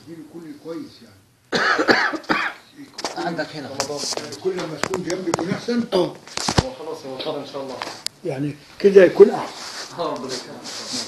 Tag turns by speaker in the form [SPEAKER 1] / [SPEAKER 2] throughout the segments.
[SPEAKER 1] تديني كل كويس يعني
[SPEAKER 2] عندك هنا
[SPEAKER 1] يعني كل ما تكون جنبي يكون احسن
[SPEAKER 2] اه
[SPEAKER 3] هو خلاص هو طار ان شاء الله
[SPEAKER 1] يعني كده يكون احسن
[SPEAKER 3] اه ربنا يكرمك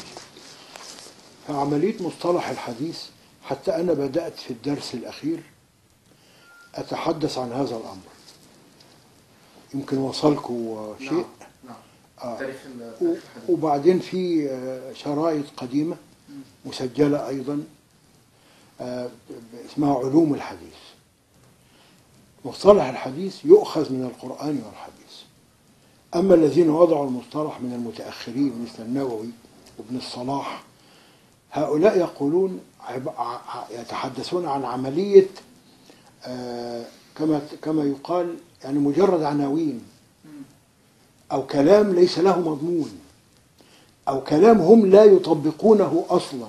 [SPEAKER 1] فعملية مصطلح الحديث حتى أنا بدأت في الدرس الأخير أتحدث عن هذا الأمر يمكن وصلكم شيء
[SPEAKER 3] نعم نعم
[SPEAKER 1] آه.
[SPEAKER 3] تاريخ ال-
[SPEAKER 1] و-
[SPEAKER 3] تاريخ الحديث
[SPEAKER 1] وبعدين في آه، شرائط قديمة مسجلة أيضا آه، ب- اسمها علوم الحديث مصطلح الحديث يؤخذ من القرآن والحديث أما الذين وضعوا المصطلح من المتأخرين مثل النووي وابن الصلاح هؤلاء يقولون عب- ع- ع- يتحدثون عن عملية آه، كما كما يقال يعني مجرد عناوين أو كلام ليس له مضمون أو كلام هم لا يطبقونه أصلا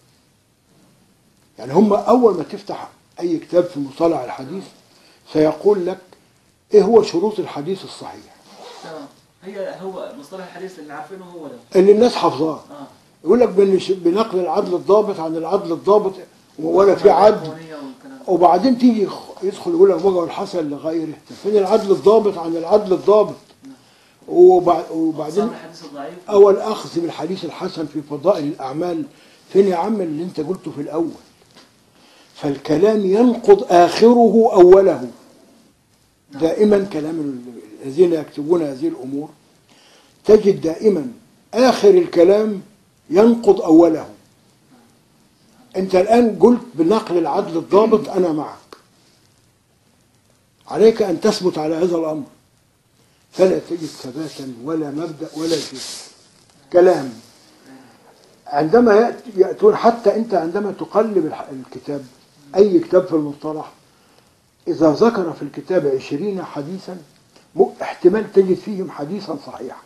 [SPEAKER 1] يعني هم أول ما تفتح أي كتاب في مصطلح الحديث سيقول لك إيه هو شروط الحديث الصحيح
[SPEAKER 4] تمام هي هو مصطلح الحديث اللي عارفينه هو ده
[SPEAKER 1] اللي الناس حافظاه
[SPEAKER 4] اه
[SPEAKER 1] يقول لك بنش- بنقل العدل الضابط عن العدل الضابط ولا في عدل
[SPEAKER 4] القوانية والكلام ده.
[SPEAKER 1] وبعدين تيجي يخ- يدخل يقول لك وجه الحسن لغيره طب فين العدل الضابط عن العدل الضابط وبع- وبعدين
[SPEAKER 4] أقسام الحديث الضعيف
[SPEAKER 1] أو الأخذ بالحديث الحسن في فضائل الأعمال فين يا عم اللي أنت قلته في الأول فالكلام ينقض آخره أوله دائما كلام ال- الذين يكتبون هذه الأمور تجد دائما آخر الكلام ينقض أوله أنت الآن قلت بنقل العدل الضابط أنا معك عليك أن تثبت على هذا الأمر فلا تجد ثباتا ولا مبدأ ولا شيء كلام عندما يأتي- يأتون حتى أنت عندما تقلب الح- الكتاب أي كتاب في المصطلح إذا ذكر في الكتاب عشرين حديثا م- احتمال تجد فيهم حديثا صحيحا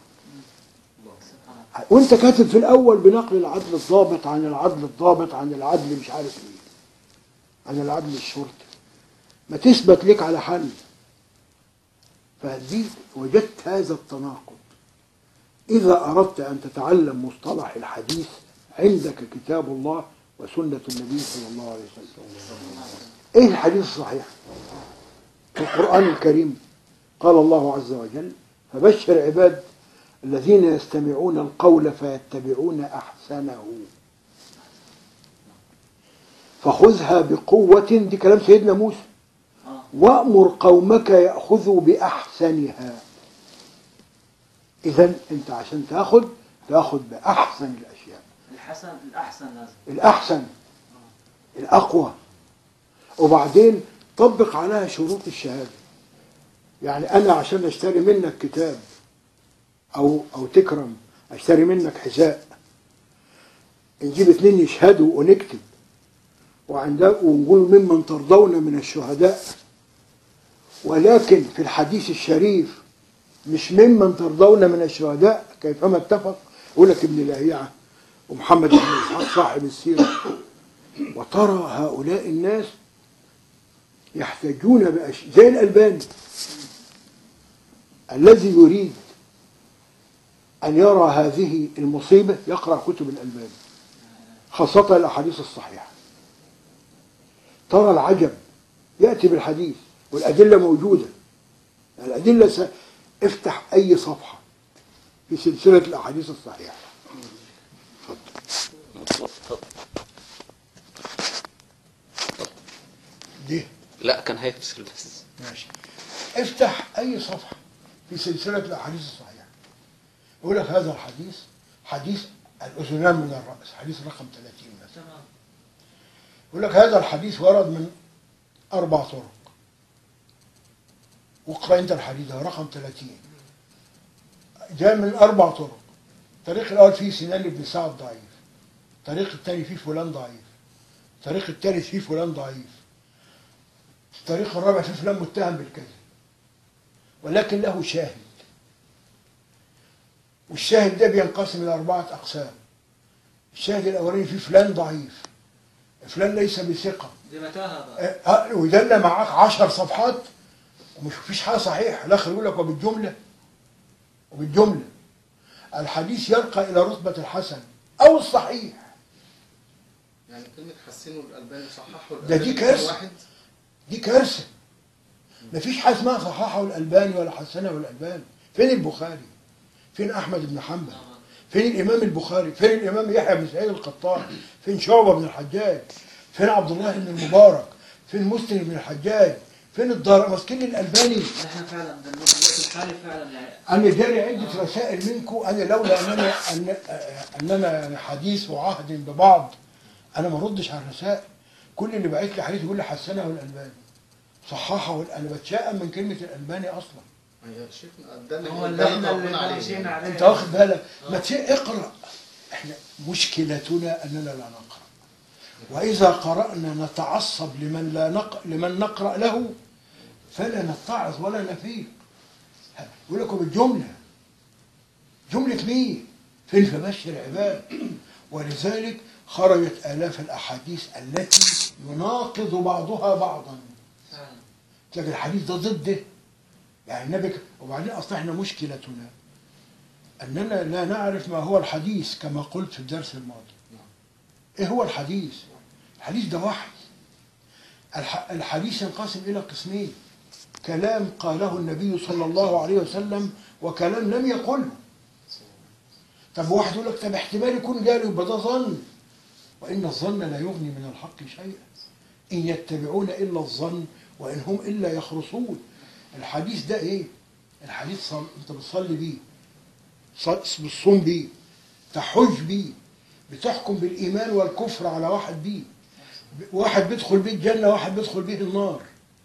[SPEAKER 1] وانت كاتب في الأول بنقل العدل الضابط عن العدل الضابط عن العدل مش عارف ايه عن العدل الشرطي ما تثبت لك على حل فدي وجدت هذا التناقض إذا أردت أن تتعلم مصطلح الحديث عندك كتاب الله وسنة النبي صلى الله عليه وسلم إيه الحديث الصحيح في القرآن الكريم قال الله عز وجل فبشر عباد الذين يستمعون القول فيتبعون أحسنه فخذها بقوة دي كلام سيدنا موسى
[SPEAKER 4] اه
[SPEAKER 1] وأمر قومك يأخذوا بأحسنها إذا أنت عشان تاخذ تاخذ بأحسن الأشياء
[SPEAKER 4] الحسن الأحسن لازم
[SPEAKER 1] الأحسن الأقوى وبعدين طبق عليها شروط الشهادة يعني أنا عشان أشتري منك كتاب أو أو تكرم أشتري منك حذاء نجيب اتنين يشهدوا ونكتب وعندها ونقول ممن ترضون من الشهداء ولكن في الحديث الشريف مش ممن ترضون من الشهداء كيفما اتفق يقول لك ابن لاهيعة ومحمد بن اسحاق صاحب السيرة وترى هؤلاء الناس يحتاجون بأشياء زي الألباني الذي يريد أن يرى هذه المصيبة يقرأ كتب الألباني خاصة الأحاديث الصحيحة ترى العجب يأتي بالحديث والأدلة موجودة الأدلة س... افتح أي صفحة في سلسلة الأحاديث الصحيحة دي
[SPEAKER 2] لا كان هيفصل بس
[SPEAKER 1] ماشي افتح اي صفحه في سلسله الاحاديث الصحيحه يقول لك هذا الحديث حديث الاذنان من الراس حديث رقم 30 مثلا
[SPEAKER 4] تمام
[SPEAKER 1] يقول لك هذا الحديث ورد من اربع طرق واقرا انت الحديث ده رقم 30 جاء من اربع طرق الطريق الاول فيه سنان بن سعد ضعيف الطريق الثاني فيه فلان ضعيف الطريق الثالث فيه فلان ضعيف الطريق الرابع فيه فلان متهم بالكذب ولكن له شاهد والشاهد ده بينقسم الى اربعه اقسام الشاهد الاولاني فيه فلان ضعيف فلان ليس بثقه
[SPEAKER 4] دي متاهة بقى
[SPEAKER 1] أه، أه، ويدل معاك عشر صفحات ومش فيش حاجه صحيح الاخر يقول لك وبالجمله وبالجمله الحديث يرقى الى رتبه الحسن او الصحيح
[SPEAKER 3] يعني كلمة حسنوا الألباني صححوا
[SPEAKER 1] ده دي
[SPEAKER 3] الألباني
[SPEAKER 1] كارثة.
[SPEAKER 3] واحد
[SPEAKER 1] دي كارثه مفيش حاجه اسمها صححه الالباني ولا حسنه الالباني فين البخاري فين احمد بن حنبل فين الامام البخاري فين الامام يحيى بن سعيد القطان فين شعبه بن الحجاج فين عبد الله بن المبارك فين مسلم بن الحجاج فين الدار ماسكين الالباني
[SPEAKER 4] نحن فعلا في الوقت الحالي فعلا يعني
[SPEAKER 1] انا جالي عده رسائل منكم انا لولا اننا أن اننا حديث وعهد ببعض انا ما ردش على الرسائل كل اللي بعت لي حديث يقول لي حسنه الالباني صححه انا بتشائم من كلمه الالباني اصلا
[SPEAKER 3] يا شيخنا ده اللي
[SPEAKER 4] هو اللي
[SPEAKER 3] ده
[SPEAKER 4] احنا
[SPEAKER 3] ربنا
[SPEAKER 4] اللي
[SPEAKER 3] عليه
[SPEAKER 4] ماشيين عليه
[SPEAKER 1] انت واخد بالك ما تشيء اقرا احنا مشكلتنا اننا لا نقرا واذا قرانا نتعصب لمن لا نق... لمن نقرا له فلا نتعظ ولا نفيق يقول لكم الجمله جمله مين فين فبشر عباد ولذلك خرجت الاف الاحاديث التي يناقض بعضها بعضا
[SPEAKER 4] فعلا
[SPEAKER 1] لكن الحديث ده ضده يعني النبي ك- وبعدين اصل احنا مشكلتنا اننا لا نعرف ما هو الحديث كما قلت في الدرس الماضي ايه هو الحديث الحديث ده وحي الح- الحديث ينقسم الى قسمين كلام قاله النبي صلى الله عليه وسلم وكلام لم يقله طب واحد يقول لك طب احتمال يكون جاله يبقى ده ظن وان الظن لا يغني من الحق شيئا إن يتبعون إلا الظن وإن هم إلا يخرصون الحديث ده إيه؟ الحديث صل... أنت بتصلي بيه ص- بتصوم بيه تحج بيه بتحكم بالإيمان والكفر على واحد بيه ب- واحد بيدخل بيه الجنة واحد بيدخل بيه النار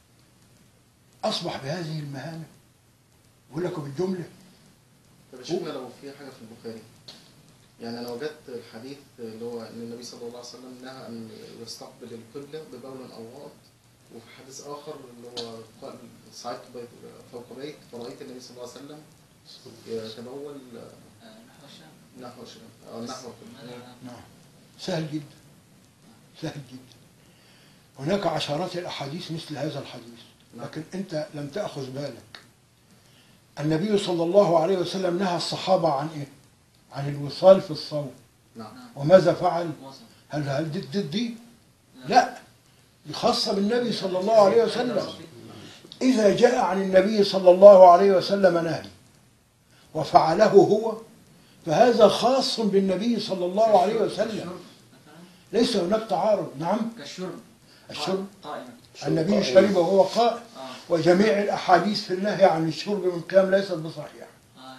[SPEAKER 1] أصبح بهذه المهانة يقول لك بالجملة
[SPEAKER 3] طب يا شيخنا لو في حاجة في البخاري يعني أنا وجدت الحديث اللي هو إن النبي صلى الله عليه وسلم نهى أن يستقبل القبلة ببول أو غائط وفي حديث آخر اللي هو قال صعدت بيت فوق بيت فرأيت النبي صلى الله عليه وسلم يتبول
[SPEAKER 4] آه، نحو الشام
[SPEAKER 3] نحو الشمال أو نحو القبلة
[SPEAKER 1] نعم سهل جدا سهل جدا هناك عشرات الأحاديث مثل هذا الحديث لكن أنت لم تأخذ بالك النبي صلى الله عليه وسلم نهى الصحابة عن إيه؟ عن الوصال في الصوم
[SPEAKER 3] نعم
[SPEAKER 1] وماذا فعل؟
[SPEAKER 4] وصل
[SPEAKER 1] هل هل دي, دي, دي؟ لا دي خاصة بالنبي صلى الله عليه وسلم إذا جاء عن النبي صلى الله عليه وسلم نهي وفعله هو فهذا خاص بالنبي صلى الله عليه وسلم
[SPEAKER 4] الشرب مثلا
[SPEAKER 1] ليس هناك تعارض نعم
[SPEAKER 4] كالشرب
[SPEAKER 1] الشرب
[SPEAKER 4] قائما
[SPEAKER 1] النبي شرب وهو قائم
[SPEAKER 4] اه
[SPEAKER 1] وجميع الأحاديث في النهي عن الشرب من قيام ليست بصحيحة
[SPEAKER 4] ايوه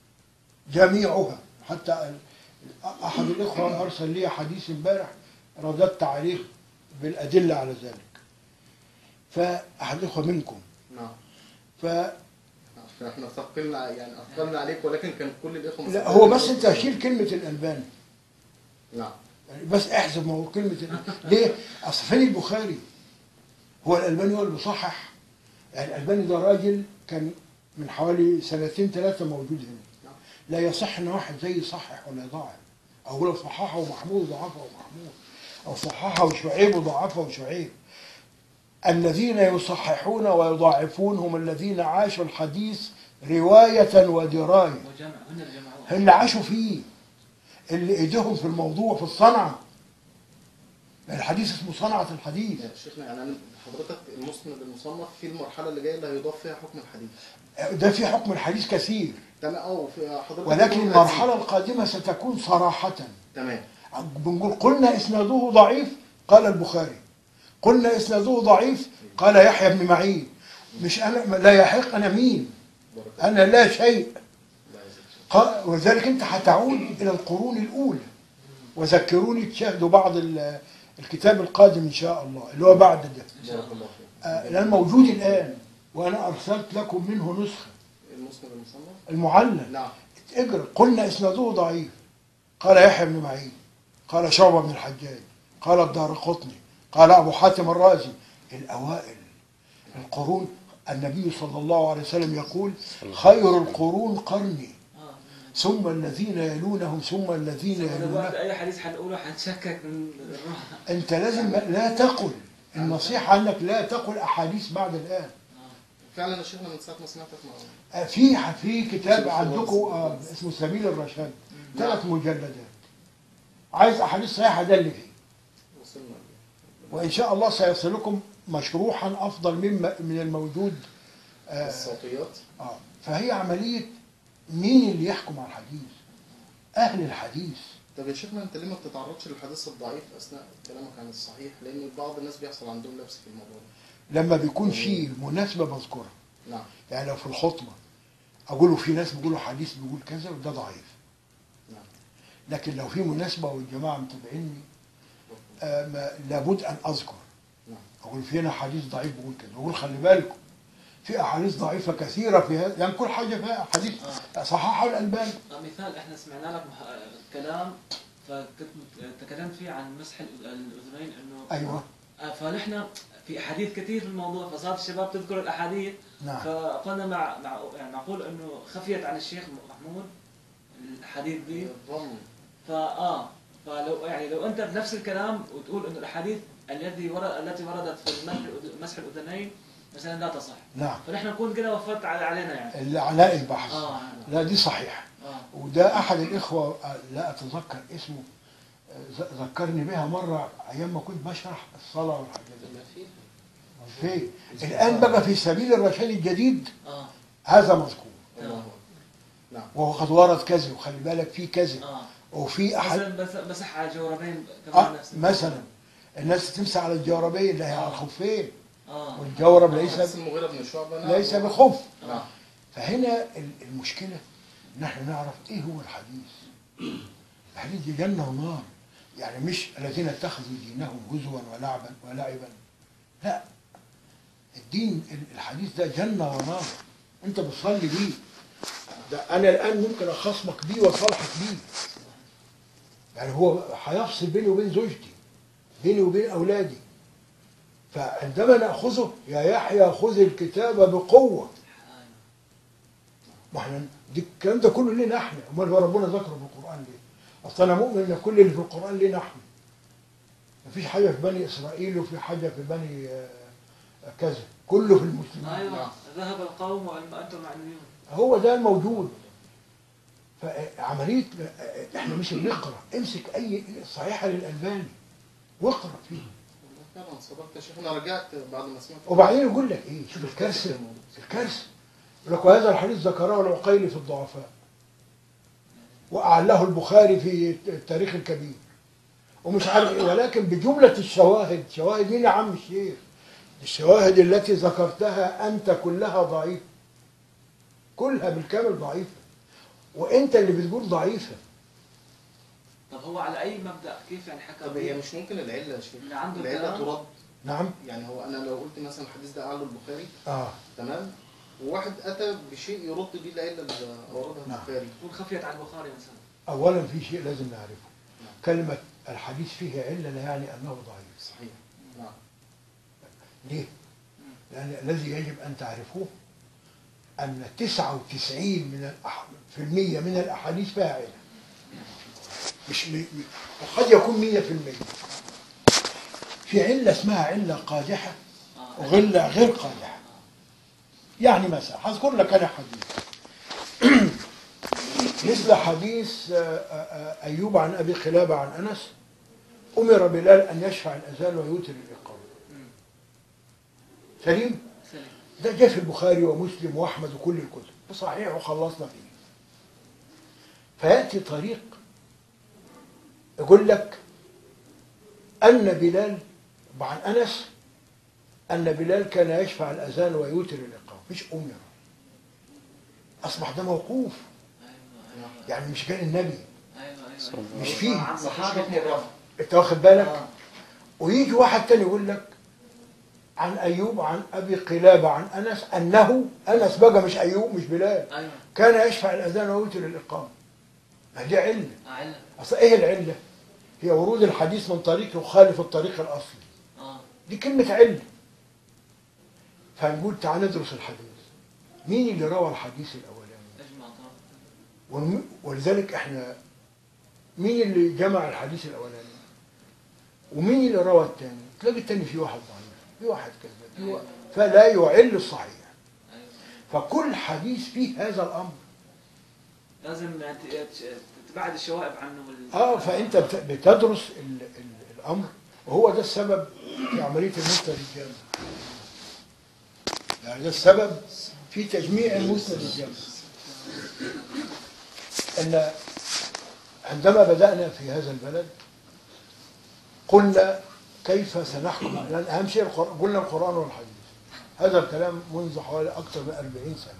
[SPEAKER 1] جميعها حتى ال- أحد الإخوة أرسل لي حديث امبارح رددت عليه بالأدلة على ذلك فأحد الإخوة منكم
[SPEAKER 3] نعم
[SPEAKER 1] ف
[SPEAKER 3] احنا ثقلنا يعني اثقلنا عليك ولكن كان كل الاخوه
[SPEAKER 1] لا هو بس انت شيل كلمة الألباني
[SPEAKER 3] نعم
[SPEAKER 1] يعني بس احذف ما هو كلمة الألباني ليه؟ أصل فين البخاري؟ هو الألباني هو اللي بيصحح يعني الألباني ده راجل كان من حوالي سنتين ثلاثة موجود هنا لا يصح ان واحد زي يصحح ولا يضاعف او لو صححه محمود ضعفه محمود او صححه شعيب وضعفه شعيب الذين يصححون ويضاعفون هم الذين عاشوا الحديث رواية ودراية
[SPEAKER 4] وجمع هن اللي جمعوها
[SPEAKER 1] اللي عاشوا فيه اللي ايديهم في الموضوع في الصنعة الحديث اسمه صنعة الحديث
[SPEAKER 3] يا شيخنا يعني أنا حضرتك المسند المصنف في المرحله اللي جايه اللي هيضاف فيها حكم الحديث
[SPEAKER 1] ده في حكم الحديث كثير
[SPEAKER 3] تمام اه وفي حضرتك
[SPEAKER 1] ولكن
[SPEAKER 3] بتقول
[SPEAKER 1] المرحلة القادمة ستكون صراحة
[SPEAKER 3] تمام
[SPEAKER 1] بنقول قلنا اسناده ضعيف قال البخاري قلنا اسناده ضعيف قال يحيى بن معين مش انا لا يحق انا مين
[SPEAKER 3] بارك
[SPEAKER 1] انا لا شيء
[SPEAKER 3] الله يجزيك
[SPEAKER 1] قال ولذلك انت هتعود الى القرون الاولى وذكروني تشاهدوا بعض ال- الكتاب القادم ان شاء الله اللي هو بعد ده
[SPEAKER 3] بارك الله فيك
[SPEAKER 1] آه، لان موجود الان وانا ارسلت لكم منه نسخه
[SPEAKER 3] المسند المصنف
[SPEAKER 1] المعلم
[SPEAKER 3] نعم
[SPEAKER 1] اجرى قلنا اسناده ضعيف قال يحيى بن معين قال شعبة بن الحجاج قال الدار قطني قال أبو حاتم الرازي الأوائل القرون النبي صلى الله عليه وسلم يقول خير القرون قرني
[SPEAKER 4] اه
[SPEAKER 1] ثم الذين يلونهم ثم الذين
[SPEAKER 4] دلوقتي
[SPEAKER 1] يلونهم
[SPEAKER 4] اي حديث حنقوله حنشكك من الروح
[SPEAKER 1] أنت لازم لا تقل النصيحة أنك لا تقل أحاديث بعد الآن
[SPEAKER 3] فعلا يا شيخنا من ساعه ما سمعتك ما
[SPEAKER 1] في في كتاب عندكم آه، اسمه سبيل الرشاد ثلاث مجلدات عايز احاديث صحيحه ده اللي فيه
[SPEAKER 3] يوصلنا
[SPEAKER 1] وان شاء الله سيصلكم مشروحا افضل مما من الموجود آه،
[SPEAKER 3] الصوتيات
[SPEAKER 1] اه فهي عمليه مين اللي يحكم على الحديث؟ اهل الحديث
[SPEAKER 3] طب يا شيخنا انت ليه ما بتتعرضش للحديث الضعيف اثناء كلامك عن الصحيح لان بعض الناس بيحصل عندهم لبس في الموضوع ده
[SPEAKER 1] لما بيكون في مناسبه بذكرها
[SPEAKER 3] نعم
[SPEAKER 1] يعني لو في الخطبه اقولوا في ناس بيقولوا حديث بيقول كذا وده ضعيف
[SPEAKER 3] نعم
[SPEAKER 1] لكن لو في مناسبه والجماعه متابعيني آه ما لابد ان اذكر
[SPEAKER 3] نعم
[SPEAKER 1] اقول فينا حديث ضعيف بيقول كذا اقول خلي بالكم في احاديث ضعيفه كثيره في هذا يعني كل حاجه فيها حديث صححه الالباني
[SPEAKER 4] آه، مثال احنا سمعنا لك مح- كلام فكنت مت- تكلمت فيه عن مسح الأذ- الاذنين انه
[SPEAKER 1] ايوه
[SPEAKER 4] آه، فنحن في احاديث كثير في الموضوع فصارت الشباب تذكر الاحاديث
[SPEAKER 1] نعم
[SPEAKER 4] فقلنا مع مع يعني معقول انه خفيت عن الشيخ محمود الاحاديث دي
[SPEAKER 3] الظن
[SPEAKER 4] فاه فلو يعني لو انت بنفس الكلام وتقول انه الاحاديث التي ورد التي وردت في المسح الأذ- مسح الاذنين مثلا لا تصح
[SPEAKER 1] نعم
[SPEAKER 4] فنحن نكون كده وفرت على علينا يعني
[SPEAKER 1] اللي علاء البحث
[SPEAKER 4] اه
[SPEAKER 1] لا دي صحيحه
[SPEAKER 4] اه
[SPEAKER 1] وده احد الاخوه آه، لا اتذكر اسمه آه، ذ- ذكرني بها مره ايام ما كنت بشرح الصلاه والحاجات دي
[SPEAKER 3] ما فيه
[SPEAKER 1] في الان بقى في سبيل الرشاد الجديد
[SPEAKER 4] اه
[SPEAKER 1] هذا مذكور
[SPEAKER 3] الله أكبر. نعم
[SPEAKER 1] وهو قد ورد كذا وخلي بالك في كذا
[SPEAKER 4] اه
[SPEAKER 1] وفي احد
[SPEAKER 4] مثلا بس مسح على الجوربين
[SPEAKER 1] آه
[SPEAKER 4] كمان نفس
[SPEAKER 1] مثلا الناس تمسح على الجوربين اللي هي على الخفين
[SPEAKER 4] اه
[SPEAKER 1] والجورب
[SPEAKER 3] ليس
[SPEAKER 1] ليس
[SPEAKER 3] المغيرة بن شعبة نعم.
[SPEAKER 1] ليس بخف
[SPEAKER 3] نعم
[SPEAKER 1] فهنا ال- المشكله ان احنا نعرف ايه هو الحديث الحديث دي جنه ونار يعني مش الذين اتخذوا دينهم هزوا ولعبا ولعبا لا الدين ال- الحديث ده جنه ونار انت بتصلي بيه ده انا الان ممكن اخصمك بيه واصالحك بيه يعني هو هيفصل بيني وبين زوجتي بيني وبين اولادي فعندما ناخذه يا يحيى خذ الكتاب بقوه ما احنا دي الكلام ده كله لينا احنا امال هو ربنا ذكره في القران ليه؟ اصل انا مؤمن ان كل اللي في القران لينا احنا مفيش حاجه في بني اسرائيل وفي حاجه في بني آه، كذا كله في المسلمين
[SPEAKER 4] ايوه ذهب القوم وانتم معنيون
[SPEAKER 1] هو ده الموجود فعمليه احنا مش بنقرا امسك اي صحيحه للالباني واقرا فيه
[SPEAKER 3] والله فعلا صدقت يا شيخ انا رجعت بعد ما سمعت
[SPEAKER 1] وبعدين يقول لك ايه شوف الكارثه الكارثه يقول لك وهذا الحديث ذكره العقيلي في الضعفاء وأعله البخاري في التاريخ الكبير ومش عارف ايه ولكن بجملة الشواهد شواهد مين يا عم الشيخ الشواهد التي ذكرتها أنت كلها ضعيفة كلها بالكامل ضعيفة وأنت اللي بتقول ضعيفة
[SPEAKER 4] طب هو على اي مبدا كيف يعني حكى
[SPEAKER 3] طب هي مش ممكن العلة يا شيخ
[SPEAKER 4] اللي عنده
[SPEAKER 3] العلة
[SPEAKER 4] كلام.
[SPEAKER 3] ترد
[SPEAKER 1] نعم
[SPEAKER 3] يعني هو انا لو قلت مثلا الحديث ده اعلى البخاري
[SPEAKER 1] آه
[SPEAKER 3] تمام وواحد اتى بشيء يرد بيه العلة اللي اوردها
[SPEAKER 1] نعم.
[SPEAKER 3] البخاري
[SPEAKER 4] تكون خفيت على البخاري مثلا
[SPEAKER 1] أولا في شيء لازم نعرفه
[SPEAKER 3] نعم.
[SPEAKER 1] كلمة الحديث فيه علة لا يعني أنه ضعيف
[SPEAKER 3] صحيح نعم
[SPEAKER 1] ليه؟ لأن الذي يجب أن تعرفوه أن 99 من الأح... في المية من الأحاديث فيها علة مش م... م- وقد يكون 100 في المية في علة اسمها علة قادحة
[SPEAKER 4] اه
[SPEAKER 1] وغلة غير قادحة يعني مثلا هذكر لك أنا حديث مثل حديث آه، آه، آه، أيوب عن أبي قلابة عن أنس أمر بلال أن يشفع الأذان ويوتر الإقامة
[SPEAKER 4] مم.
[SPEAKER 1] سليم؟
[SPEAKER 4] سليم
[SPEAKER 1] ده جاء في البخاري ومسلم واحمد وكل الكتب وصحيح وخلصنا فيه فياتي طريق يقول لك ان بلال عن انس ان بلال كان يشفع الاذان ويوتر الاقامه مش امر اصبح ده موقوف
[SPEAKER 4] ايوه ايوه
[SPEAKER 1] يعني مش كان النبي
[SPEAKER 4] ايوه ايوه
[SPEAKER 1] مش فيه.
[SPEAKER 4] عن صحابه
[SPEAKER 3] مفيش حكم
[SPEAKER 4] الرفع
[SPEAKER 1] انت واخد بالك
[SPEAKER 4] آه.
[SPEAKER 1] ويجي واحد تاني يقول لك عن ايوب عن ابي قلابه عن انس انه انس بقى مش ايوب مش بلال
[SPEAKER 4] ايوه
[SPEAKER 1] كان يشفع الاذان ويوتر الاقامه ما دي عله
[SPEAKER 4] اعلم
[SPEAKER 1] اصل ايه العله هي ورود الحديث من طريق يخالف الطريق الاصلي
[SPEAKER 4] اه
[SPEAKER 1] دي كلمه عله فنقول تعال ندرس الحديث مين اللي روى الحديث الاولاني
[SPEAKER 4] اجمع طبعا
[SPEAKER 1] والم- ولذلك احنا مين اللي جمع الحديث الاولاني ومين اللي روى الثاني تلاقي الثاني في واحد ضعيف في واحد كذا في واحد فلا يعل الصحيح
[SPEAKER 4] ايوه
[SPEAKER 1] فكل حديث فيه هذا الامر
[SPEAKER 4] لازم يعني ت- ت- تبعد الشوائب عنه وال...
[SPEAKER 1] اه فانت بت- بتدرس ال ال الامر وهو ده السبب في عملية المسند الجامع يعني ده السبب في تجميع المسند الجامع أن عندما بدأنا في هذا البلد قلنا كيف سنحكم لأن أهم شيء القرآن قلنا القرآن والحديث هذا الكلام منذ حوالي أكثر من 40 سنة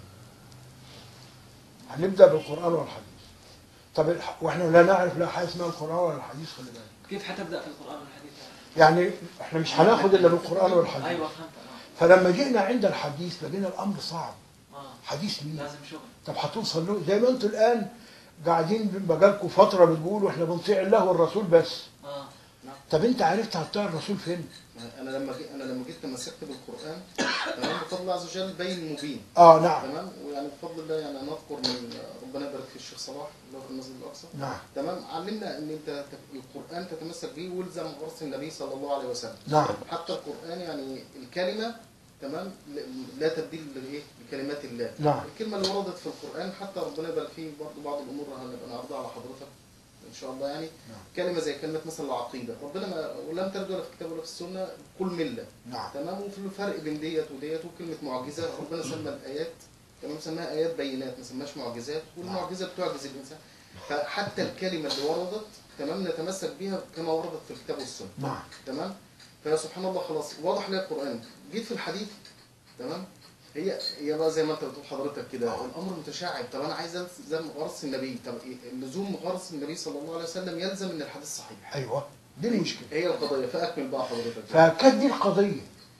[SPEAKER 1] هنبدأ بالقرآن والحديث طب الح- واحنا لا نعرف لا حاجة اسمها القرآن ولا الحديث خلي بالك
[SPEAKER 4] كيف حتبدا في القران والحديث
[SPEAKER 1] يعني احنا مش هناخد الا بالقرآن والحديث
[SPEAKER 4] ايوه فهمت
[SPEAKER 1] فلما جئنا عند الحديث لقينا الامر صعب
[SPEAKER 4] اه اه
[SPEAKER 1] حديث مين
[SPEAKER 4] لازم شغل
[SPEAKER 1] طب هتوصل له زي ما انتوا الان قاعدين بقالكم فتره بتقولوا احنا بنطيع الله والرسول بس
[SPEAKER 4] اه نعم
[SPEAKER 1] طب انت عرفت هتطيع الرسول فين
[SPEAKER 3] انا لما جي انا لما جيت تمسكت بالقران تمام بفضل الله عز وجل بين مبين
[SPEAKER 1] اه نعم
[SPEAKER 3] تمام ويعني بفضل الله يعني نذكر من ربنا يبارك في الشيخ صلاح اللي هو في المسجد الاقصى
[SPEAKER 1] نعم
[SPEAKER 3] تمام علمنا ان انت ت- القران تتمسك به والزم غرس النبي صلى الله عليه وسلم
[SPEAKER 1] نعم
[SPEAKER 3] حتى القران يعني الكلمه تمام ل- لا تبديل لايه لكلمات الله
[SPEAKER 1] نعم
[SPEAKER 3] الكلمه اللي وردت في القران حتى ربنا يبارك فيه برضه بعض الامور هنبقى نعرضها على حضرتك ان شاء الله يعني
[SPEAKER 1] نعم.
[SPEAKER 3] كلمه زي كلمه مثلا العقيده ربنا ما ولم ترد ولا في الكتاب ولا في السنه كل مله
[SPEAKER 1] نعم
[SPEAKER 3] تمام وفي الفرق بين ديت وديت وكلمه معجزه ربنا سمى الايات تمام سماها ايات بينات ما سماش معجزات والمعجزه بتعجز الانسان فحتى الكلمه اللي وردت تمام نتمسك بها كما وردت في الكتاب والسنه
[SPEAKER 1] نعم
[SPEAKER 3] تمام فسبحان الله خلاص واضح لي القران جيت في الحديث تمام هي هي بقى زي ما انت بتقول حضرتك كده الامر متشعب طب انا عايز الزم غرس النبي طب إيه؟ لزوم غرس النبي صلى الله عليه وسلم يلزم ان الحديث صحيح
[SPEAKER 1] ايوه دي المشكله
[SPEAKER 3] هي القضيه فاكمل بقى حضرتك
[SPEAKER 1] فكانت دي القضيه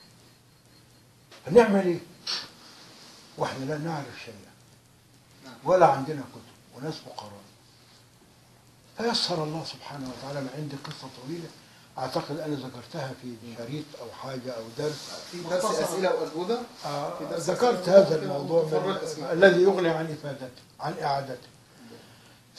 [SPEAKER 1] هنعمل ايه واحنا لا نعرف شيئا
[SPEAKER 4] نعم.
[SPEAKER 1] ولا عندنا كتب وناس فقراء فيسر الله سبحانه وتعالى من عندي قصه طويله اعتقد انا ذكرتها في شريط او حاجه او درس
[SPEAKER 3] في درس اسئله واجوبه
[SPEAKER 1] آه،
[SPEAKER 3] في درس
[SPEAKER 1] ذكرت
[SPEAKER 3] أسئلة
[SPEAKER 1] هذا
[SPEAKER 3] ممكن
[SPEAKER 1] الموضوع
[SPEAKER 3] تفرق
[SPEAKER 1] من-
[SPEAKER 3] اسمها.
[SPEAKER 1] الذي يغني عن افادته عن اعادته ف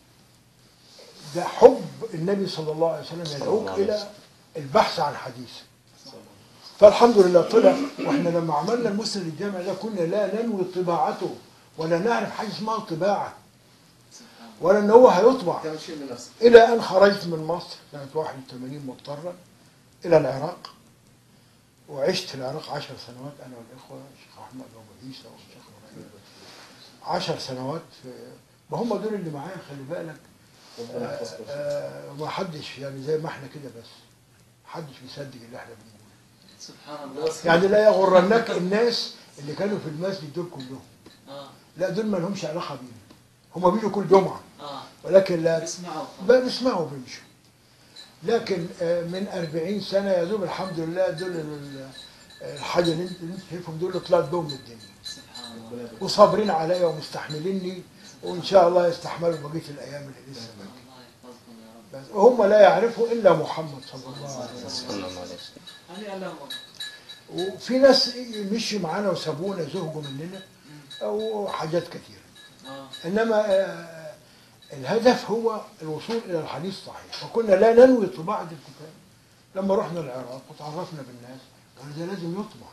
[SPEAKER 1] ده حب النبي صلى الله عليه وسلم يدعوك الى البحث عن حديث فالحمد لله طلع واحنا لما عملنا المسند الجامع ده كنا لا ننوي طباعته ولا نعرف حاجه اسمها طباعه
[SPEAKER 4] سبحان الله
[SPEAKER 1] ولا ان هو هيطبع
[SPEAKER 3] تعمل شيء لنفسك
[SPEAKER 1] إلى أن خرجت من مصر سنة 81 مضطرا إلى العراق وعشت في العراق عشر سنوات أنا والإخوة الشيخ أحمد أبو عيسى والشيخ إبراهيم عشر سنوات في ما هم دول اللي معايا خلي بالك
[SPEAKER 3] ربنا
[SPEAKER 1] آه،
[SPEAKER 3] يحفظك
[SPEAKER 1] آه، ما حدش يعني زي ما احنا كده بس حدش بيصدق اللي احنا بنقوله
[SPEAKER 4] سبحان الله
[SPEAKER 1] يعني لا يغرنك الناس اللي كانوا في المسجد دول كلهم
[SPEAKER 4] اه
[SPEAKER 1] لا دول ما لهمش علاقه بينا هم بيجوا كل جمعه
[SPEAKER 4] اه
[SPEAKER 1] ولكن لا
[SPEAKER 4] بيسمعوا
[SPEAKER 1] ما بيسمعوا بيمشوا لكن آه، من 40 سنه يا دوب الحمد لله دول ال- الحاجه اللي انت اللي انت شايفهم دول اللي طلعت بهم من الدنيا
[SPEAKER 4] سبحان
[SPEAKER 3] ربنا
[SPEAKER 4] الله
[SPEAKER 3] يبارك
[SPEAKER 1] وصابرين عليا ومستحمليني وان شاء الله يستحملوا بقيه الايام اللي لسه باقيه
[SPEAKER 4] الله يحفظكم يا رب
[SPEAKER 1] بس وهم لا يعرفوا الا محمد صلى الله عليه وسلم
[SPEAKER 2] صلى الله عليه وسلم
[SPEAKER 4] هنيئا لهم
[SPEAKER 1] وفي ناس مشوا معانا وسابونا زهجوا مننا او حاجات كثيره
[SPEAKER 4] اه
[SPEAKER 1] انما آه، الهدف هو الوصول الى الحديث الصحيح وكنا لا ننوي طباعه الكتاب لما رحنا العراق وتعرفنا بالناس قالوا ده لازم يطبع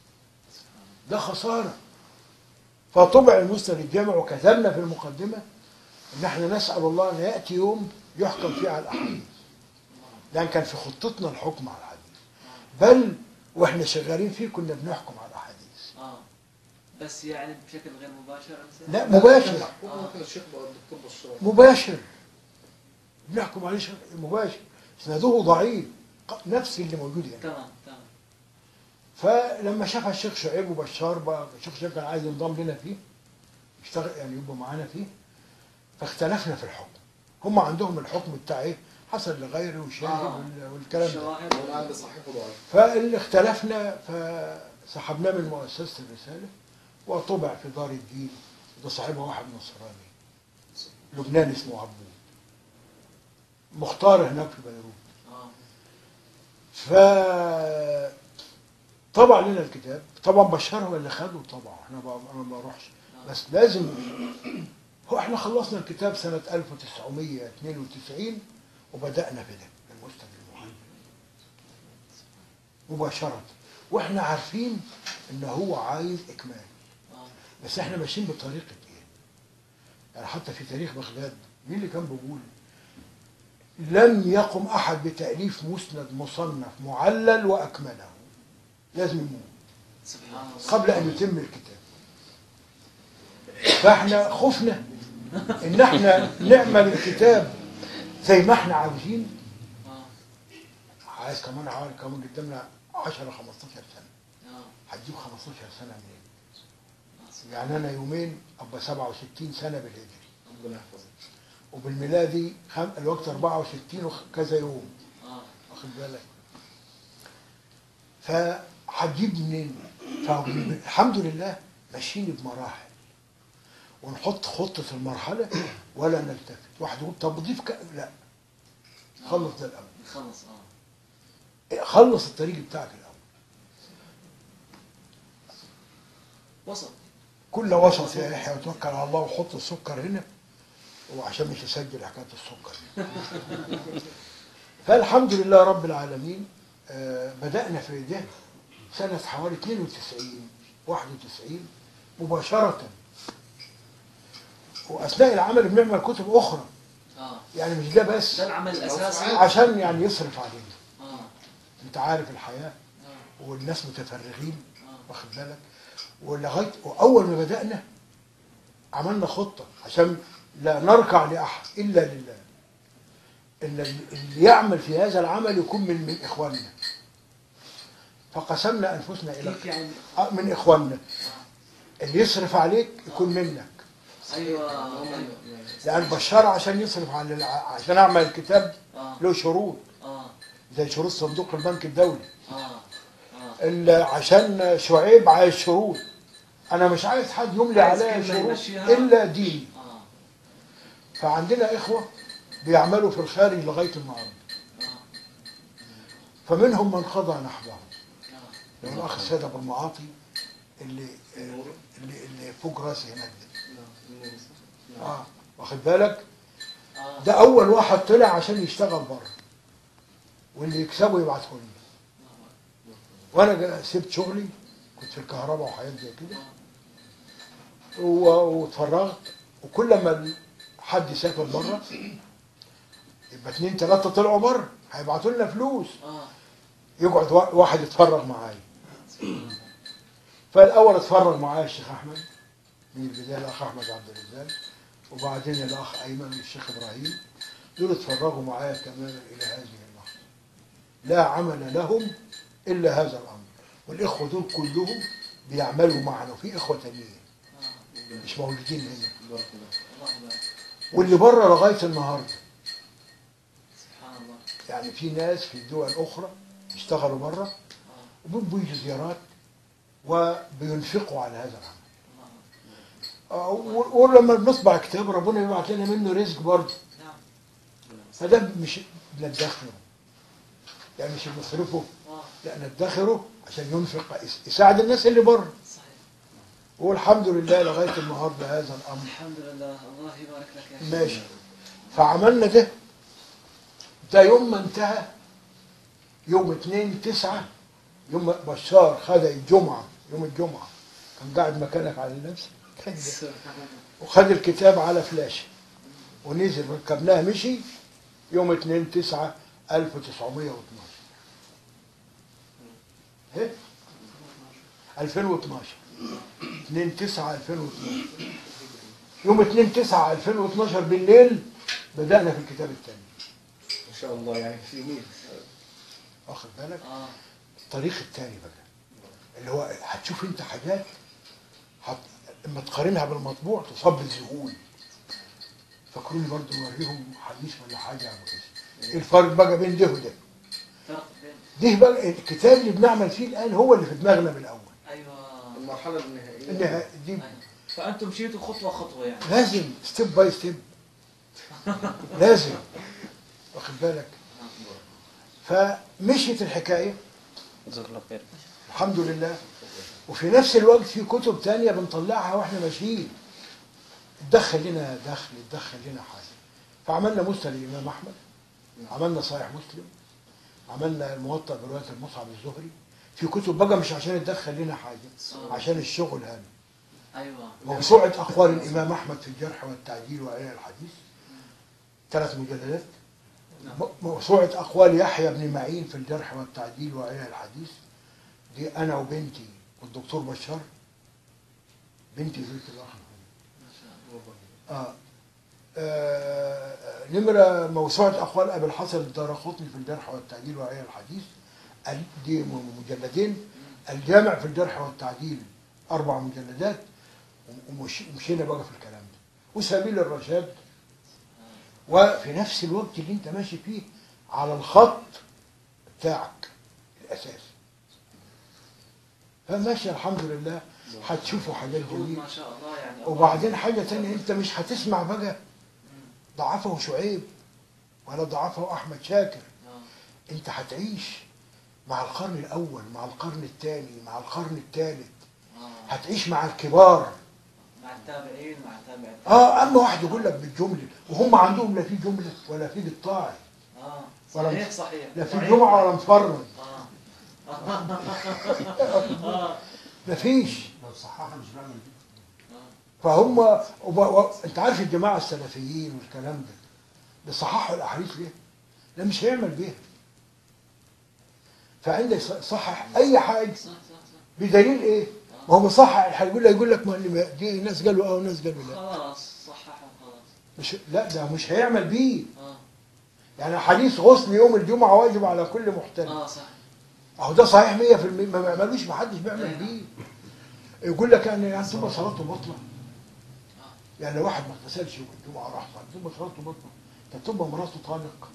[SPEAKER 1] ده خساره فطبع المسند الجامع وكتبنا في المقدمه ان احنا نسال الله ان ياتي يوم يحكم فيه على الاحاديث لان كان في خطتنا الحكم على الحديث بل واحنا شغالين فيه كنا بنحكم على الاحاديث
[SPEAKER 4] اه بس يعني بشكل غير مباشر مثلا
[SPEAKER 1] لا مباشر
[SPEAKER 3] ممكن الشيخ بقى الدكتور بشار
[SPEAKER 1] مباشر بنحكم عليه شر- مباشر اسناده ضعيف ق- نفس اللي موجود هنا
[SPEAKER 4] تمام تمام
[SPEAKER 1] فلما شافها الشيخ شعيب وبشار بقى الشيخ شعيب كان عايز ينضم لنا فيه يشتغل يعني يبقى معانا فيه فاختلفنا في الحكم هم عندهم الحكم بتاع ايه حصل لغيره وشاهد
[SPEAKER 4] آه.
[SPEAKER 1] وال- والكلام ده
[SPEAKER 4] شواهد
[SPEAKER 3] وانا عندي صحيح وضعيف
[SPEAKER 1] فاللي اختلفنا فسحبناه من مؤسسة الرسالة وطبع في دار الدين ده صاحبها واحد نصراني لبنان اسمه عبود مختار هناك في بيروت
[SPEAKER 4] اه
[SPEAKER 1] ف طبع لنا الكتاب طبعا بشار هو اللي خده طبعا احنا بقى انا ما بروحش بس لازم هو احنا خلصنا الكتاب سنة 1992 وبدأنا في ده المستند المحمد مباشرة واحنا عارفين ان هو عايز اكمال
[SPEAKER 4] اه
[SPEAKER 1] بس احنا ماشيين بطريقة ايه؟ يعني حتى في تاريخ بغداد مين اللي كان بيقول لم يقم أحد بتأليف مسند مصنف معلل وأكمله لازم يموت
[SPEAKER 4] سبحان الله
[SPEAKER 1] قبل أن يتم الكتاب فاحنا خفنا ان احنا نعمل الكتاب زي ما احنا عاوزين
[SPEAKER 4] اه
[SPEAKER 1] عايز كمان عارف كمان قدامنا 10 15 سنه
[SPEAKER 4] اه
[SPEAKER 1] هتجيب 15 سنه منين؟ يعني انا يومين ابقى 67 سنه بالهجري
[SPEAKER 3] ربنا يحفظك
[SPEAKER 1] وبالميلادي خم... الوقت 64 وكذا يوم
[SPEAKER 4] اه
[SPEAKER 1] واخد بالك فهتجيب منين؟ فالحمد لله ماشيين بمراحل ونحط خطة المرحلة ولا نلتفت واحد يقول طب ضيف ك... لا خلص ده الأول
[SPEAKER 4] خلص اه
[SPEAKER 1] خلص الطريق بتاعك الأول
[SPEAKER 4] وسط
[SPEAKER 1] كل وسط يا يحيى وتوكل على الله وحط السكر هنا وعشان مش اسجل حكايه السكر فالحمد لله رب العالمين آه، بدأنا في ده سنة حوالي 92 91 مباشرة وأثناء العمل بنعمل كتب أخرى
[SPEAKER 4] اه
[SPEAKER 1] يعني مش ده بس
[SPEAKER 4] ده العمل الاساسي
[SPEAKER 1] عشان يعني يصرف علينا
[SPEAKER 4] اه
[SPEAKER 1] أنت عارف الحياة
[SPEAKER 4] اه
[SPEAKER 1] والناس متفرغين
[SPEAKER 4] اه
[SPEAKER 1] واخد بالك ولغايه واول ما بدانا عملنا خطه عشان لا نركع لاحد الا لله ان اللي يعمل في هذا العمل يكون من من اخواننا فقسمنا انفسنا الى
[SPEAKER 4] كيف يعني
[SPEAKER 1] آه، من اخواننا اللي يصرف عليك يكون منك
[SPEAKER 4] ايوه
[SPEAKER 3] هم
[SPEAKER 1] لان بشار عشان يصرف على الع- عشان اعمل الكتاب
[SPEAKER 4] اه
[SPEAKER 1] له شروط
[SPEAKER 4] اه
[SPEAKER 1] زي شروط صندوق البنك الدولي
[SPEAKER 4] اه اه
[SPEAKER 1] ال- عشان شعيب عايز شروط انا مش عايز حد يملي
[SPEAKER 4] عايز
[SPEAKER 1] عليا
[SPEAKER 4] كلمة
[SPEAKER 1] شروط
[SPEAKER 4] يمشيها.
[SPEAKER 1] الا ديني
[SPEAKER 4] اه
[SPEAKER 1] فعندنا اخوه بيعملوا في الخارج لغايه النهارده
[SPEAKER 4] اه
[SPEAKER 1] فمنهم من قضى نحبه
[SPEAKER 4] اه
[SPEAKER 1] لو الاخ السيد ابو المعاطي اللي اللي اللي فوق راسي هناك ده اه واخد بالك
[SPEAKER 4] اه
[SPEAKER 1] ده اول واحد طلع عشان يشتغل بره واللي يكسبه يبعته لي وانا جا- سبت شغلي كنت في الكهرباء وحاجات زي كده و- واتفرغت وكل ما حد يسافر بره يبقى اتنين تلاته طلعوا بره هيبعتوا لنا فلوس
[SPEAKER 4] اه
[SPEAKER 1] يقعد وا- واحد يتفرغ معايا فالاول اتفرغ معايا الشيخ احمد من البدايه الاخ احمد عبد الرزاق وبعدين الاخ ايمن والشيخ ابراهيم دول اتفرغوا معايا تماما الى هذه اللحظه لا عمل لهم الا هذا الامر والاخوه دول كلهم بيعملوا معنا وفي اخوه تانيين
[SPEAKER 4] اه
[SPEAKER 1] مش موجودين هنا
[SPEAKER 3] بارك الله
[SPEAKER 4] الله يبارك
[SPEAKER 1] واللي بره لغايه النهارده
[SPEAKER 4] سبحان الله
[SPEAKER 1] يعني في ناس في دول اخرى اشتغلوا بره
[SPEAKER 4] اه
[SPEAKER 1] وبيجوا زيارات وبينفقوا على هذا العمل
[SPEAKER 4] الله
[SPEAKER 1] آه، و- ولما بنطبع كتاب ربنا يبعت لنا منه رزق برضه
[SPEAKER 4] نعم
[SPEAKER 1] فده مش بندخره يعني مش بنصرفه
[SPEAKER 4] اه
[SPEAKER 1] لا ندخره عشان ينفق يس- يساعد الناس اللي بره
[SPEAKER 4] صحيح
[SPEAKER 1] والحمد لله لغايه النهارده هذا الامر
[SPEAKER 4] الحمد لله الله يبارك لك يا أخي.
[SPEAKER 1] ماشي فعملنا ده ده يوم ما انتهى يوم 2 9 يوم ما بشار خد الجمعه يوم الجمعه كان قاعد مكانك على نفسه كان ده.
[SPEAKER 4] سبحان الله
[SPEAKER 1] وخد الكتاب على فلاشه ونزل ركبناه مشي يوم 2 9 1912 ايه 2012 2 9 2012 يوم 2 9 2012 بالليل بدأنا في الكتاب الثاني
[SPEAKER 3] ما شاء الله يعني في يومين
[SPEAKER 1] واخد بالك
[SPEAKER 4] اه
[SPEAKER 1] الطريق الثاني بقى اللي هو هتشوف انت حاجات هت... لما تقارنها بالمطبوع تصاب بالذهول فكروني برضو نوريهم حديث ولا حاجه يا ابو اسم ايه الفرق بقى بين ده وده
[SPEAKER 4] فرق بين
[SPEAKER 1] ده بقى الكتاب اللي بنعمل فيه الان هو اللي في دماغنا من الاول
[SPEAKER 4] ايوه
[SPEAKER 3] المرحلة النهائية
[SPEAKER 1] انها دي
[SPEAKER 4] أيوة. فانتم مشيتوا خطوه خطوه يعني
[SPEAKER 1] لازم ستيب باي ستيب لازم واخد بالك فمشيت الحكايه
[SPEAKER 2] جزاك الله خير
[SPEAKER 1] الحمد لله وفي نفس الوقت في كتب تانية بنطلعها واحنا ماشيين تدخل لنا دخل تدخل لنا حاجة فعملنا مسند الإمام أحمد عملنا صحيح مسلم عملنا الموطأ برواية المصعب الزهري في كتب بقى مش عشان تدخل لنا حاجة عشان الشغل هذا
[SPEAKER 4] ايوه
[SPEAKER 1] موسوعة أقوال الإمام أحمد في الجرح والتعديل وعلم الحديث ثلاث مجلدات م- موسوعة أقوال يحيى بن معين في الجرح والتعديل وعلل الحديث دي أنا وبنتي والدكتور بشار بنتي زوجة الأخ آه. آه. نمرة موسوعة أقوال أبي الحسن الدارقطني في الجرح والتعديل وعلل الحديث ال- دي م- مجلدين الجامع في الجرح والتعديل أربع مجلدات ومش- ومشينا بقى في الكلام ده وسبيل الرشاد وفي نفس الوقت اللي انت ماشي فيه على الخط بتاعك الاساسي فماشي الحمد لله هتشوفوا حاجات
[SPEAKER 4] جهود
[SPEAKER 1] جميله
[SPEAKER 4] ما شاء الله يعني
[SPEAKER 1] وبعدين حاجه تانية انت مش هتسمع بقى ضعفه شعيب ولا ضعفه احمد شاكر
[SPEAKER 4] آه.
[SPEAKER 1] انت هتعيش مع القرن الاول مع القرن الثاني مع القرن الثالث
[SPEAKER 4] آه.
[SPEAKER 1] هتعيش مع الكبار
[SPEAKER 4] مع التابعين مع التابعين
[SPEAKER 1] اه اما واحد يقول لك بالجمله وهم عندهم لا في جمله ولا في قطاعي
[SPEAKER 4] اه
[SPEAKER 1] ولا
[SPEAKER 4] صحيح صحيح
[SPEAKER 1] لا في
[SPEAKER 4] ضعيف.
[SPEAKER 1] جمعه ولا مفرد
[SPEAKER 4] اه اه
[SPEAKER 1] مفيش
[SPEAKER 2] لو صححها مش بعمل دي
[SPEAKER 1] فهم وب... و... انت عارف الجماعه السلفيين والكلام ده بيصححوا الاحاديث ليه؟ لا مش هيعمل بيها فعندك ص- صحح اي حاجه
[SPEAKER 4] صح صح صح
[SPEAKER 1] بدليل ايه؟ ما هو بيصحح هيقول لك يقول لك ما اللي ما- دي ناس قالوا اه وناس قالوا لا
[SPEAKER 4] خلاص صححوا خلاص
[SPEAKER 1] مش لا ده مش هيعمل بيه
[SPEAKER 4] اه
[SPEAKER 1] يعني حديث غسل يوم الجمعه واجب على كل محترم
[SPEAKER 4] اه صح
[SPEAKER 1] اهو ده صحيح 100% ما بيعملوش ما حدش بيعمل بيه يقول لك يعني يعني تبقى صلاته بطله يعني لو واحد ما اغتسلش يوم الجمعه راح صلى تبقى صلاته بطله ده تبقى مراته طالق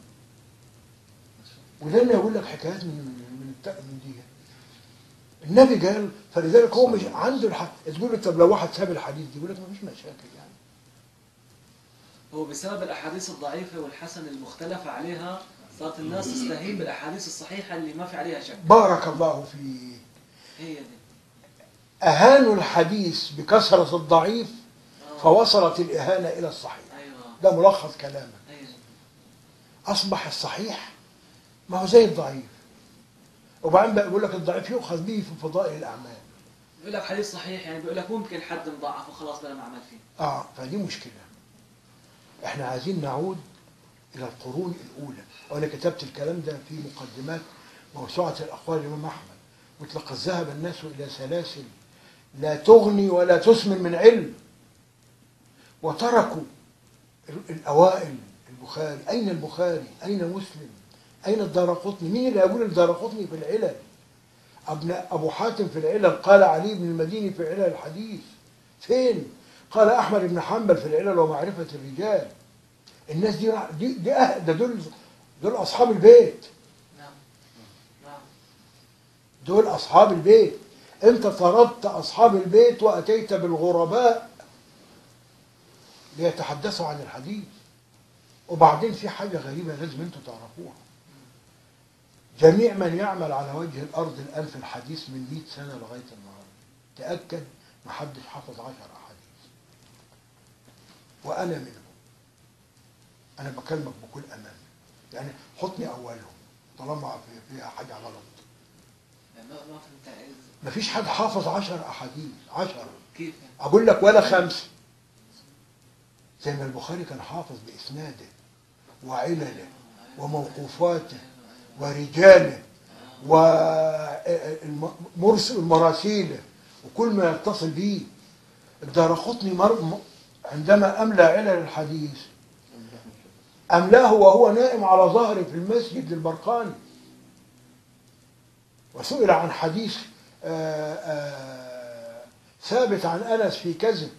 [SPEAKER 1] ولان يقول لك حكايات من من الت- من دي النبي قال فلذلك هو مش عنده الحق تقول له طب لو واحد ساب الحديث دي يقول لك ما فيش مشاكل يعني
[SPEAKER 4] هو بسبب الاحاديث الضعيفه والحسن المختلفه عليها صارت الناس تستهين بالاحاديث الصحيحه اللي ما في عليها شك
[SPEAKER 1] بارك الله فيك
[SPEAKER 4] هي دي
[SPEAKER 1] اهانوا الحديث بكثره الضعيف
[SPEAKER 4] آه.
[SPEAKER 1] فوصلت الاهانه الى الصحيح
[SPEAKER 4] ايوه
[SPEAKER 1] ده ملخص كلامك
[SPEAKER 4] ايوه
[SPEAKER 1] اصبح الصحيح ما هو زي الضعيف وبعدين بقى يقول لك الضعيف يؤخذ به في فضائل الاعمال
[SPEAKER 4] بيقول لك حديث صحيح يعني بيقول لك ممكن حد مضاعف وخلاص بلا ما عمل فيه
[SPEAKER 1] اه فدي مشكله احنا عايزين نعود الى القرون الاولى وانا كتبت الكلام ده في مقدمات موسوعه الاقوال الامام احمد قلت لقد ذهب الناس الى سلاسل لا تغني ولا تسمن من علم وتركوا ال- الاوائل البخاري اين البخاري اين مسلم اين الدارقطني مين اللي يقول الدارقطني في العلل ابن ابو حاتم في العلل قال علي بن المديني في علل الحديث فين قال احمد بن حنبل في العلل ومعرفه الرجال الناس دي راح- دي, دي أه ده دول دول اصحاب البيت
[SPEAKER 4] نعم نعم
[SPEAKER 1] دول اصحاب البيت انت طردت اصحاب البيت واتيت بالغرباء ليتحدثوا عن الحديث وبعدين في حاجه غريبه لازم انتوا تعرفوها جميع من يعمل على وجه الارض الان في الحديث من 100 سنه لغايه النهارده تاكد ما حدش حفظ 10 احاديث وانا منهم انا بكلمك بكل امان يعني حطني اولهم طالما في- فيها حاجه غلط
[SPEAKER 4] يعني ما ما فهمت عايز
[SPEAKER 1] مفيش حد حافظ عشر أحاديث عشر
[SPEAKER 4] كيف يعني
[SPEAKER 1] أقول لك ولا خمسة زي ما البخاري كان حافظ بإسناده وعلله وموقوفاته ورجاله ومرسل المراسيل وكل ما يتصل به الدارقطني مر... م- عندما أملى علل الحديث أملاه وهو نائم على ظهره في المسجد للبرقاني وسئل عن حديث آه، آه، ثابت عن انس في كذب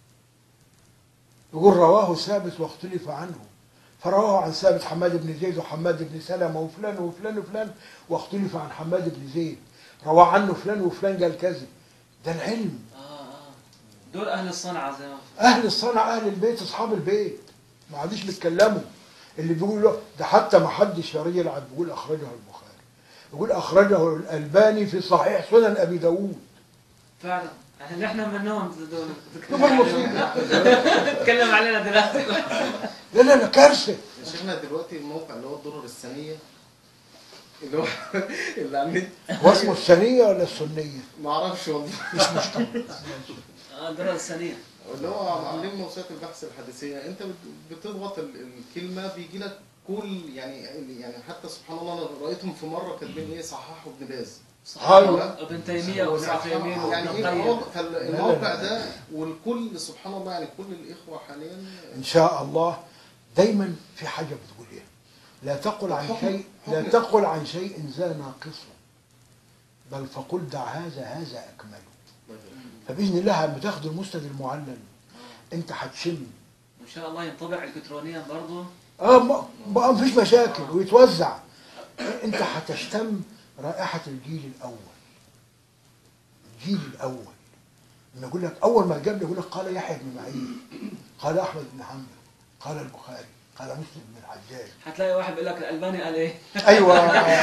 [SPEAKER 1] يقول رواه ثابت واختلف عنه فرواه عن ثابت حماد بن زيد وحماد بن سلمة وفلان وفلان وفلان واختلف عن حماد بن زيد رواه عنه فلان وفلان قال كذب ده العلم
[SPEAKER 4] اه اه دول اهل الصنعه زي ما
[SPEAKER 1] اهل الصنعة اهل البيت اصحاب البيت ما عادش بيتكلموا اللي بيقولوا ده حتى ما حدش يا رجل عاد بيقول اخرجه البخاري يقول اخرجه الالباني في صحيح سنن ابي داوود
[SPEAKER 4] فعلا يعني نحن منهم دول
[SPEAKER 1] شوف المصيبه
[SPEAKER 4] تتكلم علينا دلوقتي
[SPEAKER 1] لا لا لا كارثه
[SPEAKER 3] يا شيخنا دلوقتي الموقع اللي هو الدرر السنية اللي هو اللي على النت
[SPEAKER 1] هو اسمه السنيه ولا السنيه؟
[SPEAKER 3] ما اعرفش والله
[SPEAKER 1] مش مشكله
[SPEAKER 4] اه الدرجه الثانيه
[SPEAKER 3] اللي هو عاملين موسوعة البحث الحديثية انت بت- بتضغط ال- الكلمة بيجي لك كل يعني يعني حتى سبحان الله انا رايتهم في مره كاتبين ايه صححوا ابن باز
[SPEAKER 1] أيوة.
[SPEAKER 4] ابن تيميه وابن عثيمين
[SPEAKER 3] يعني
[SPEAKER 4] وابن
[SPEAKER 3] ايه
[SPEAKER 4] القيم
[SPEAKER 3] الموقع فالموقع ده والكل سبحان الله يعني كل الاخوه حاليا
[SPEAKER 1] إن شاء الله دايما في حاجة بتقول إيه لا تقل عن
[SPEAKER 3] حكم-
[SPEAKER 1] شيء لا
[SPEAKER 3] حكم-
[SPEAKER 1] تقل عن شيء ذا ناقص بل فقل دع هذا هذا أكمل فبإذن الله لما تاخد المسند المعلل أنت هتشم
[SPEAKER 4] وان شاء الله ينطبع الكترونيا برضه
[SPEAKER 1] اه ما- ما مفيش مشاكل ويتوزع انت هتشتم رائحة الجيل الأول الجيل الأول لما يقول لك أول ما جاب لي يقول لك قال يحيى بن معين قال أحمد بن حنبل قال البخاري قال مسلم بن الحجاج
[SPEAKER 4] هتلاقي واحد بيقول لك الالباني قال ايه
[SPEAKER 1] أيوة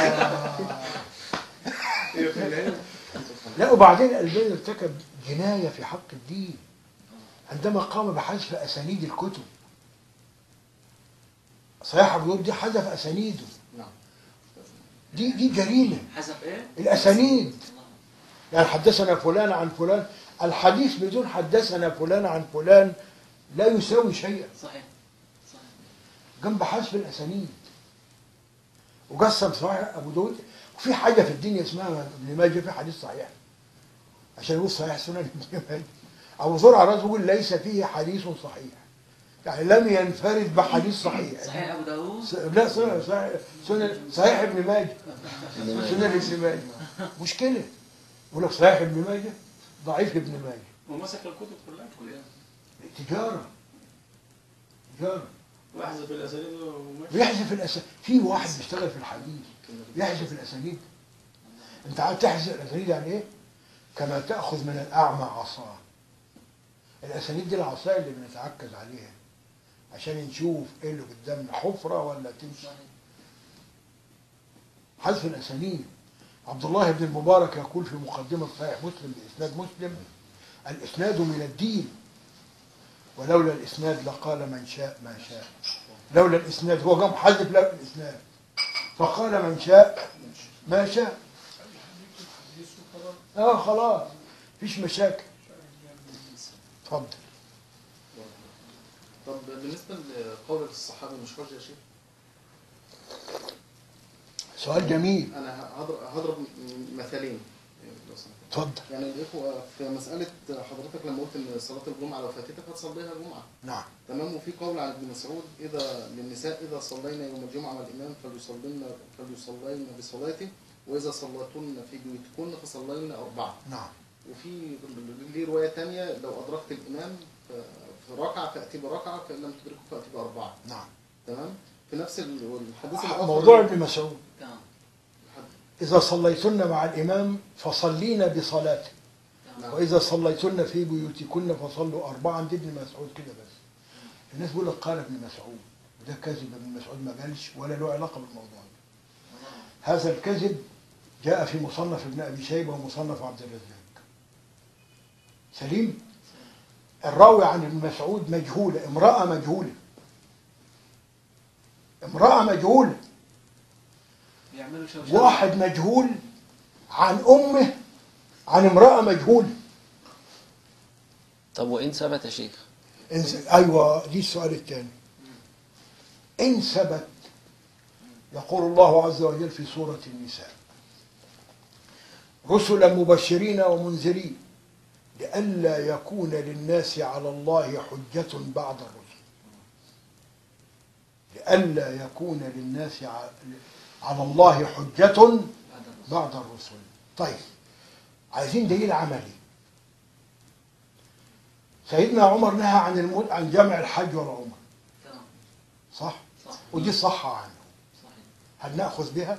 [SPEAKER 1] لا وبعدين الألباني ارتكب جناية في حق الدين عندما قام بحذف أسانيد الكتب صحيح أبو داود دي حذف أسانيده
[SPEAKER 3] نعم
[SPEAKER 1] دي دي جريمة
[SPEAKER 4] حسب ايه؟
[SPEAKER 1] الأسانيد
[SPEAKER 4] الله.
[SPEAKER 1] يعني حدثنا فلان عن فلان الحديث بدون حدثنا فلان عن فلان لا يساوي شيئا
[SPEAKER 4] صحيح صحيح
[SPEAKER 1] جنب حذف الأسانيد وقسم صحيح أبو داود وفي حاجة في الدنيا اسمها ابن ماجه في حديث صحيح عشان يقول صحيح سنن ابن ماجه أبو زرع الرازي يقول ليس فيه حديث صحيح يعني لم ينفرد بحديث صحيح
[SPEAKER 4] صحيح ابو داوود
[SPEAKER 1] س- لا سنن صحيح سنن صحيح ابن ماجه سنن ابن ماجه مشكلة يقول لك صحيح ابن ماجه ضعيف ابن ماجه
[SPEAKER 2] ومسك الكتب كلها كلها
[SPEAKER 1] تجارة تجارة
[SPEAKER 2] واحذف الاساليب وماشي
[SPEAKER 1] ويحذف الأسانيد في واحد بيشتغل في الحديث يحذف الأسانيد أنت عارف تحذف الأسانيد يعني إيه؟ كما تأخذ من الأعمى عصا الأسانيد دي العصاية اللي بنتعكز عليها عشان نشوف إيه اللي قدامنا حفرة ولا تمشي حذف الأسانيد عبد الله بن المبارك يقول في مقدمة صحيح مسلم بإسناد مسلم الإسناد من الدين ولولا الإسناد لقال من شاء ما شاء لولا الإسناد هو قام حذف لولا الإسناد فقال من شاء ما شاء اه خلاص مفيش مشاكل اتفضل
[SPEAKER 3] طب بالنسبه لقول الصحابي مش حجه يا شيخ
[SPEAKER 1] سؤال جميل
[SPEAKER 3] انا هضرب هضرب مثالين لو سمحت.
[SPEAKER 1] اتفضل
[SPEAKER 3] يعني الاخوه في مساله حضرتك لما قلت ان صلاه الجمعه لو فاتتك هتصليها جمعه
[SPEAKER 1] نعم
[SPEAKER 3] تمام وفي قول عن ابن مسعود اذا للنساء اذا صلينا يوم الجمعه مع الامام فليصلين فليصلين بصلاته واذا صلاتن في بيوتكن فصلين اربعه
[SPEAKER 1] نعم
[SPEAKER 3] وفي ليه روايه ثانيه لو ادركت الامام ف- في ركعه فاتي بركعه فان لم تدركه فاتي باربعه
[SPEAKER 1] نعم
[SPEAKER 3] تمام في نفس ال- الحديث الاخر
[SPEAKER 1] موضوع ابن مسعود
[SPEAKER 4] تمام
[SPEAKER 1] إذا صليتن مع الإمام فصلينا بصلاته
[SPEAKER 4] تمام
[SPEAKER 1] وإذا صليتن في بيوتكن فصلوا أربعا دي ابن مسعود كده بس الناس بيقول لك قال ابن مسعود وده كذب ابن مسعود ما قالش ولا له علاقة بالموضوع ده هذا الكذب جاء في مصنف ابن أبي شيبة ومصنف عبد الرزاق سليم الراوي عن ابن مسعود مجهولة امرأة مجهولة امرأة مجهولة
[SPEAKER 4] بيعملوا شوشره
[SPEAKER 1] واحد مجهول عن أمه عن امرأة مجهولة
[SPEAKER 5] طب وإن ثبت يا شيخ
[SPEAKER 1] إن س... أيوة دي السؤال الثاني إن ثبت يقول الله عز وجل في سورة النساء رسلا مبشرين ومنذرين لئلا يكون للناس على الله حجة بعد الرسل لئلا يكون للناس ع- على الله حجة
[SPEAKER 4] بعد الرسول.
[SPEAKER 1] بعد الرسل طيب عايزين دليل عملي سيدنا عمر نهى عن المد... عن جمع الحج والعمر
[SPEAKER 4] تمام
[SPEAKER 1] صح
[SPEAKER 4] صح
[SPEAKER 1] ودي صح عنه
[SPEAKER 4] صحيح
[SPEAKER 1] هل ناخذ بها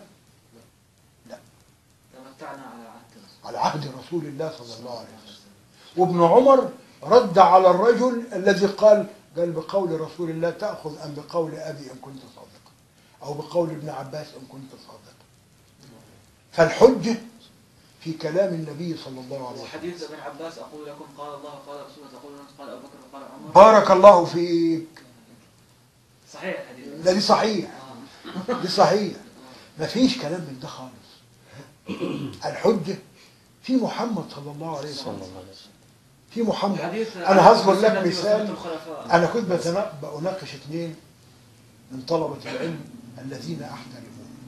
[SPEAKER 4] تمتعنا على عهد الرسول
[SPEAKER 1] على عهد رسول الله صلى الله عليه وسلم وابن عمر رد على الرجل الذي قال قال بقول رسول الله تاخذ ام بقول ابي ان كنت صادقا او بقول ابن عباس ان كنت صادقا فالحجه في كلام النبي صلى الله عليه وسلم
[SPEAKER 4] وحديث ابن عباس اقول لكم قال الله قال رسوله تقول قال ابو بكر قال عمر
[SPEAKER 1] بارك الله فيك
[SPEAKER 4] صحيح الحديث
[SPEAKER 1] لا دي صحيح
[SPEAKER 4] آه.
[SPEAKER 1] دي صحيح ما فيش كلام من ده خالص الحجة في محمد صلى الله عليه
[SPEAKER 5] صلى
[SPEAKER 1] وسلم
[SPEAKER 5] الله عليه وسلم
[SPEAKER 1] في محمد
[SPEAKER 4] حديث
[SPEAKER 1] انا هذكر لك
[SPEAKER 4] السنة وسنة
[SPEAKER 1] مثال
[SPEAKER 4] الخلفاء.
[SPEAKER 1] انا كنت بتنا- بناقش اثنين من طلبة العلم الذين أحترمهم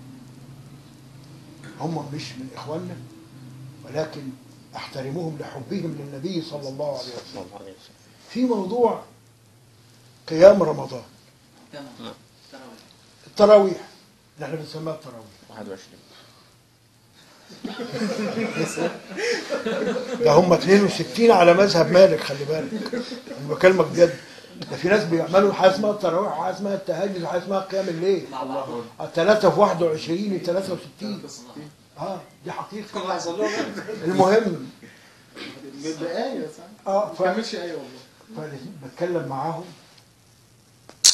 [SPEAKER 1] هم مش من إخواننا ولكن أحترمهم لحبهم للنبي صلى الله عليه وسلم في موضوع قيام رمضان
[SPEAKER 4] تمام تراويح
[SPEAKER 1] التراويح اللي احنا بنسميها التراويح
[SPEAKER 5] 21
[SPEAKER 1] ده هم 62 على مذهب مالك خلي بالك انا بكلمك بجد ده في ناس بيعملوا حاجه اسمها التراويح وحاجه اسمها التهجد وحاجه اسمها قيام الليل
[SPEAKER 4] مع بعض
[SPEAKER 1] ثلاثة في 21 63 اه دي حقيقة
[SPEAKER 3] الله يحصل لهم
[SPEAKER 1] المهم
[SPEAKER 3] بآية صح؟
[SPEAKER 1] اه
[SPEAKER 3] ما
[SPEAKER 1] ف...
[SPEAKER 3] كملش آية والله
[SPEAKER 1] بتكلم معاهم